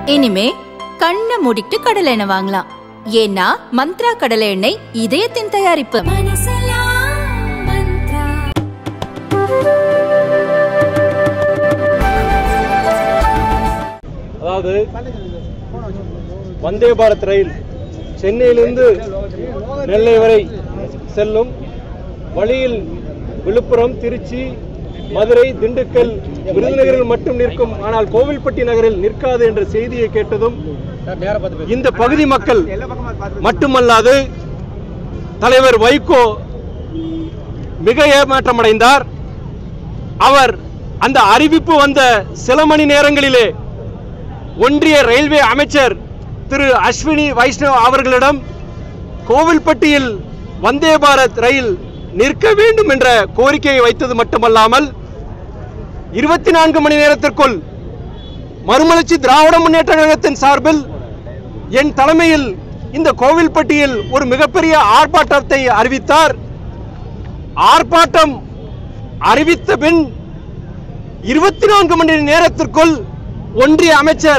இனிமே கண்ணை மூடிட்டு கடலை எண்ணெய் வாங்கலாம் ஏன்னா மந்த்ரா கடலை எண்ணெய் இதயத்தின் தயாரிப்பு அதாவது வந்தே பாரத் ரயில் சென்னையிலிருந்து நெல்லை வரை செல்லும் வழியில் விழுப்புரம் திருச்சி மதுரை திண்டுக்கல் விருதுநகரில் மட்டும் நிற்கும் ஆனால் கோவில்பட்டி நகரில் நிற்காது என்ற செய்தியை கேட்டதும் இந்த பகுதி மக்கள் மட்டுமல்லாது தலைவர் வைகோ மிக ஏமாற்றமடைந்தார் அவர் அந்த அறிவிப்பு வந்த சில மணி நேரங்களிலே ஒன்றிய ரயில்வே அமைச்சர் திரு அஸ்வினி வைஷ்ணவ் அவர்களிடம் கோவில்பட்டியில் வந்தே பாரத் ரயில் நிற்க வேண்டும் என்ற கோரிக்கையை வைத்தது மட்டுமல்லாமல் இருபத்தி நான்கு மணி நேரத்திற்குள் மறுமலர்ச்சி திராவிட முன்னேற்ற கழகத்தின் சார்பில் என் தலைமையில் இந்த கோவில்பட்டியில் ஒரு மிகப்பெரிய ஆர்ப்பாட்டத்தை அறிவித்தார் ஆர்ப்பாட்டம் அறிவித்த பின் இருபத்தி நான்கு மணி நேரத்திற்குள் ஒன்றிய அமைச்சர்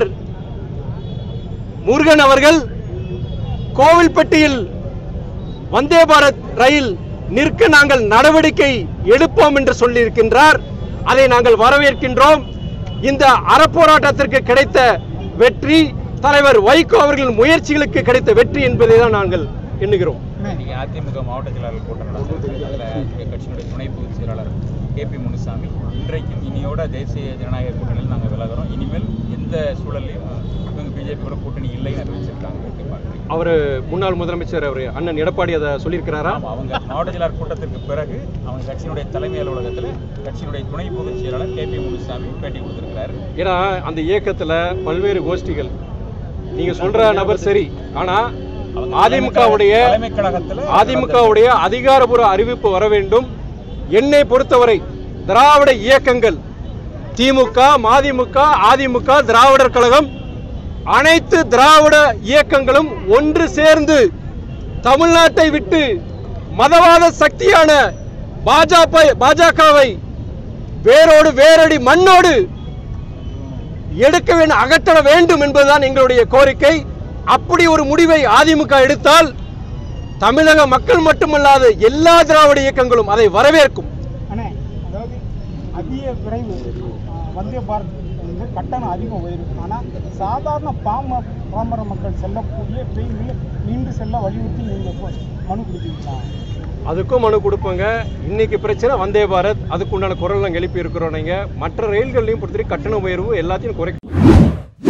முருகன் அவர்கள் கோவில்பட்டியில் வந்தே பாரத் ரயில் நிற்க நாங்கள் நடவடிக்கை எடுப்போம் என்று சொல்லியிருக்கின்றார் அதை நாங்கள் வரவேற்கின்றோம் இந்த அறப்போராட்டத்திற்கு கிடைத்த வெற்றி தலைவர் வைகோ அவர்களின் முயற்சிகளுக்கு கிடைத்த வெற்றி என்பதை தான் நாங்கள் எண்ணுகிறோம் இன்னைக்கு அதிமுக மாவட்ட செயலாளர் கூட்டம் நடந்தது அதில் எங்கள் கட்சியினுடைய துணை பொதுச் செயலாளர் கே பி முனுசாமி இன்றைக்கும் இனியோட தேசிய ஜனநாயக கூட்டணியில் நாங்கள் விலகிறோம் இனிமேல் எந்த சூழல்லையும் இவங்க பிஜேபி கூட கூட்டணி இல்லைன்னு அறிவிச்சிருக்காங்க எப்படி பார்க்குறீங்க அவர் முன்னாள் முதலமைச்சர் அவர் அண்ணன் எடப்பாடி அதை சொல்லியிருக்கிறாரா ஆமாம் அவங்க மாவட்ட செயலாளர் கூட்டத்திற்கு பிறகு அவங்க கட்சியினுடைய தலைமை அலுவலகத்தில் கட்சியினுடைய துணை பொதுச் செயலாளர் கே பி முனுசாமி பேட்டி கொடுத்திருக்கிறாரு ஏன்னா அந்த இயக்கத்துல பல்வேறு கோஷ்டிகள் நீங்க சொல்ற நபர் சரி ஆனா அவங்க அதிமுகவுடைய தலைமை கழகத்தில் அதிமுகவுடைய அதிகாரபூர்வ அறிவிப்பு வர வேண்டும் என்னை பொறுத்தவரை திராவிட இயக்கங்கள் திமுக மதிமுக அதிமுக திராவிடர் கழகம் அனைத்து திராவிட இயக்கங்களும் ஒன்று சேர்ந்து தமிழ்நாட்டை விட்டு மதவாத சக்தியான பாஜக பாஜகவை வேரோடு வேரடி மண்ணோடு எடுக்க வேண்டும் அகற்ற வேண்டும் என்பதுதான் எங்களுடைய கோரிக்கை அப்படி ஒரு முடிவை அதிமுக எடுத்தால் தமிழக மக்கள் மட்டுமல்லாத எல்லா திராவிட இயக்கங்களும் அதை வரவேற்கும் அண்ணே அதாவது அதிக விரைவு ஆ, வந்தே பாரத் வந்து கட்டணம் அதிகம் உயரும் ஆனால் சாதாரண பாம பாமர மக்கள் செல்லக்கூடிய ட்ரெயினில் நின்று செல்ல வலியுறுத்தி நீங்கள் மனு கொடுத்தீங்களா அதுக்கும் மனு கொடுப்போங்க இன்னைக்கு பிரச்சனை வந்தே பாரத் அதுக்கு உண்டான குரல் நாங்கள் எழுப்பி இருக்கிறோம் நீங்க மற்ற ரயில்கள்லையும் பொறுத்தவரை கட்டண உயர்வு எல்லாத்தையும் குறை